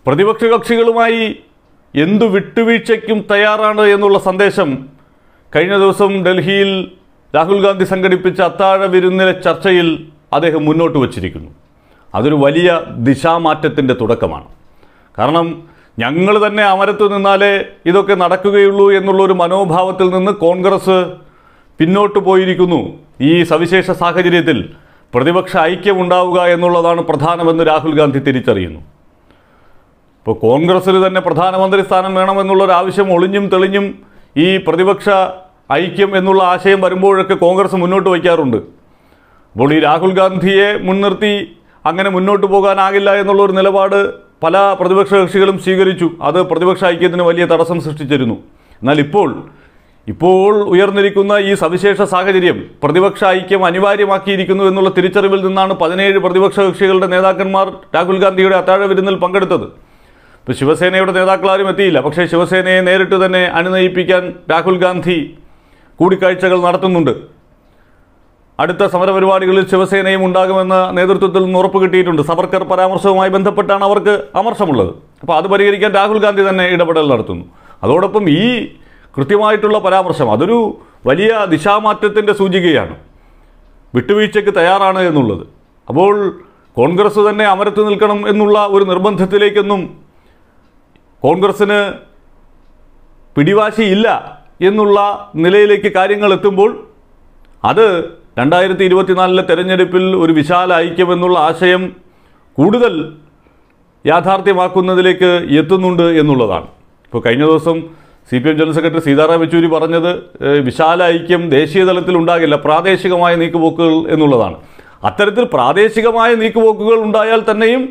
പ്രതിപക്ഷ കക്ഷികളുമായി എന്തു വിട്ടുവീഴ്ചയ്ക്കും തയ്യാറാണ് എന്നുള്ള സന്ദേശം കഴിഞ്ഞ ദിവസം ഡൽഹിയിൽ രാഹുൽ ഗാന്ധി സംഘടിപ്പിച്ച അത്താഴ വിരുന്നിലെ ചർച്ചയിൽ അദ്ദേഹം മുന്നോട്ട് വച്ചിരിക്കുന്നു അതൊരു വലിയ ദിശാമാറ്റത്തിൻ്റെ തുടക്കമാണ് കാരണം ഞങ്ങൾ തന്നെ അമരത്ത് നിന്നാലേ ഇതൊക്കെ നടക്കുകയുള്ളൂ എന്നുള്ളൊരു മനോഭാവത്തിൽ നിന്ന് കോൺഗ്രസ് പിന്നോട്ട് പോയിരിക്കുന്നു ഈ സവിശേഷ സാഹചര്യത്തിൽ പ്രതിപക്ഷ ഐക്യം ഉണ്ടാവുക എന്നുള്ളതാണ് പ്രധാനമെന്ന് രാഹുൽ ഗാന്ധി തിരിച്ചറിയുന്നു ഇപ്പോൾ കോൺഗ്രസ്സിൽ തന്നെ പ്രധാനമന്ത്രി സ്ഥാനം വേണമെന്നുള്ളൊരു ആവശ്യം ഒളിഞ്ഞും തെളിഞ്ഞും ഈ പ്രതിപക്ഷ ഐക്യം എന്നുള്ള ആശയം വരുമ്പോഴൊക്കെ കോൺഗ്രസ് മുന്നോട്ട് വയ്ക്കാറുണ്ട് അപ്പോൾ ഈ രാഹുൽ ഗാന്ധിയെ മുൻനിർത്തി അങ്ങനെ മുന്നോട്ട് പോകാനാകില്ല എന്നുള്ളൊരു നിലപാട് പല പ്രതിപക്ഷ കക്ഷികളും സ്വീകരിച്ചു അത് പ്രതിപക്ഷ ഐക്യത്തിന് വലിയ തടസ്സം സൃഷ്ടിച്ചിരുന്നു എന്നാൽ ഇപ്പോൾ ഇപ്പോൾ ഉയർന്നിരിക്കുന്ന ഈ സവിശേഷ സാഹചര്യം പ്രതിപക്ഷ ഐക്യം അനിവാര്യമാക്കിയിരിക്കുന്നു എന്നുള്ള തിരിച്ചറിവിൽ നിന്നാണ് പതിനേഴ് പ്രതിപക്ഷ കക്ഷികളുടെ നേതാക്കന്മാർ രാഹുൽ ഗാന്ധിയുടെ അത്താഴ വിരുന്നിൽ പങ്കെടുത്തത് ഇപ്പോൾ ശിവസേനയുടെ നേതാക്കളാരും എത്തിയില്ല പക്ഷേ ശിവസേനയെ നേരിട്ട് തന്നെ അനുനയിപ്പിക്കാൻ രാഹുൽ ഗാന്ധി കൂടിക്കാഴ്ചകൾ നടത്തുന്നുണ്ട് അടുത്ത സമരപരിപാടികളിൽ ശിവസേനയും ഉണ്ടാകുമെന്ന നേതൃത്വത്തിൽ നിന്ന് ഉറപ്പ് കിട്ടിയിട്ടുണ്ട് സവർക്കർ പരാമർശവുമായി ബന്ധപ്പെട്ടാണ് അവർക്ക് അമർഷമുള്ളത് അപ്പോൾ അത് പരിഹരിക്കാൻ രാഹുൽ ഗാന്ധി തന്നെ ഇടപെടൽ നടത്തുന്നു അതോടൊപ്പം ഈ കൃത്യമായിട്ടുള്ള പരാമർശം അതൊരു വലിയ ദിശാമാറ്റത്തിൻ്റെ സൂചികയാണ് വിട്ടുവീഴ്ചയ്ക്ക് തയ്യാറാണ് എന്നുള്ളത് അപ്പോൾ കോൺഗ്രസ് തന്നെ അമരത്ത് നിൽക്കണം എന്നുള്ള ഒരു നിർബന്ധത്തിലേക്കൊന്നും കോൺഗ്രസ്സിന് പിടിവാശിയില്ല എന്നുള്ള നിലയിലേക്ക് കാര്യങ്ങൾ എത്തുമ്പോൾ അത് രണ്ടായിരത്തി ഇരുപത്തിനാലിലെ തെരഞ്ഞെടുപ്പിൽ ഒരു വിശാല ഐക്യമെന്നുള്ള ആശയം കൂടുതൽ യാഥാർത്ഥ്യമാക്കുന്നതിലേക്ക് എത്തുന്നുണ്ട് എന്നുള്ളതാണ് ഇപ്പോൾ കഴിഞ്ഞ ദിവസം C P M general secretary Sitaram Yechury പറഞ്ഞത് ഏഹ്, വിശാല ഐക്യം ദേശീയ തലത്തിൽ ഉണ്ടാകില്ല പ്രാദേശികമായ നീക്കുപോക്കുകൾ എന്നുള്ളതാണ് അത്തരത്തിൽ പ്രാദേശികമായ നീക്കുപോക്കുകൾ ഉണ്ടായാൽ തന്നെയും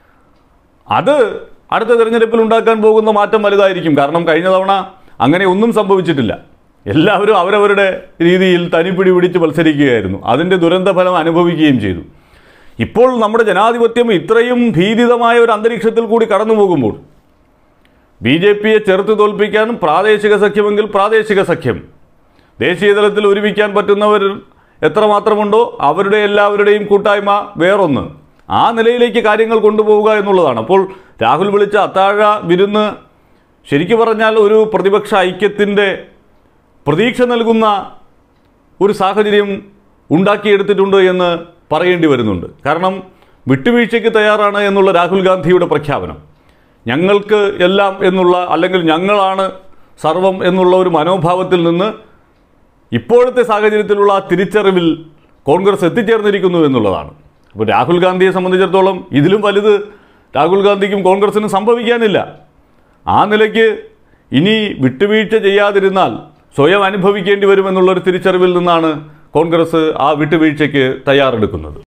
അത് അടുത്ത തെരഞ്ഞെടുപ്പിൽ ഉണ്ടാക്കാൻ പോകുന്ന മാറ്റം വലുതായിരിക്കും കാരണം കഴിഞ്ഞ തവണ അങ്ങനെ ഒന്നും സംഭവിച്ചിട്ടില്ല എല്ലാവരും അവരവരുടെ രീതിയിൽ തനിപ്പിടി പിടിച്ച് മത്സരിക്കുകയായിരുന്നു അതിൻ്റെ ദുരന്തഫലം അനുഭവിക്കുകയും ചെയ്തു ഇപ്പോൾ നമ്മുടെ ജനാധിപത്യം ഇത്രയും ഭീതിതമായ ഒരു അന്തരീക്ഷത്തിൽ കൂടി കടന്നു പോകുമ്പോൾ ബി ജെ പിയെ ചെറുത്ത് തോൽപ്പിക്കാൻ പ്രാദേശിക സഖ്യമെങ്കിൽ പ്രാദേശിക സഖ്യം ദേശീയ തലത്തിൽ ഒരുമിക്കാൻ പറ്റുന്നവർ എത്രമാത്രമുണ്ടോ അവരുടെ എല്ലാവരുടെയും കൂട്ടായ്മ വേറൊന്ന് ആ നിലയിലേക്ക് കാര്യങ്ങൾ കൊണ്ടുപോവുക എന്നുള്ളതാണ് അപ്പോൾ രാഹുൽ വിളിച്ച അത്താഴ വിരുന്ന് ശരിക്കു പറഞ്ഞാൽ ഒരു പ്രതിപക്ഷ ഐക്യത്തിൻ്റെ പ്രതീക്ഷ നൽകുന്ന ഒരു സാഹചര്യം ഉണ്ടാക്കിയെടുത്തിട്ടുണ്ട് എന്ന് പറയേണ്ടി വരുന്നുണ്ട് കാരണം വിട്ടുവീഴ്ചയ്ക്ക് തയ്യാറാണ് എന്നുള്ള രാഹുൽ ഗാന്ധിയുടെ പ്രഖ്യാപനം ഞങ്ങൾക്ക് എല്ലാം എന്നുള്ള അല്ലെങ്കിൽ ഞങ്ങളാണ് സർവം എന്നുള്ള ഒരു മനോഭാവത്തിൽ നിന്ന് ഇപ്പോഴത്തെ സാഹചര്യത്തിലുള്ള ആ തിരിച്ചറിവിൽ കോൺഗ്രസ് എത്തിച്ചേർന്നിരിക്കുന്നു എന്നുള്ളതാണ് അപ്പോൾ രാഹുൽ ഗാന്ധിയെ സംബന്ധിച്ചിടത്തോളം ഇതിലും വലുത് രാഹുൽ ഗാന്ധിക്കും കോൺഗ്രസിനും സംഭവിക്കാനില്ല ആ നിലയ്ക്ക് ഇനി വിട്ടുവീഴ്ച ചെയ്യാതിരുന്നാൽ സ്വയം അനുഭവിക്കേണ്ടി വരുമെന്നുള്ളൊരു തിരിച്ചറിവിൽ നിന്നാണ് കോൺഗ്രസ് ആ വിട്ടുവീഴ്ചയ്ക്ക് തയ്യാറെടുക്കുന്നത്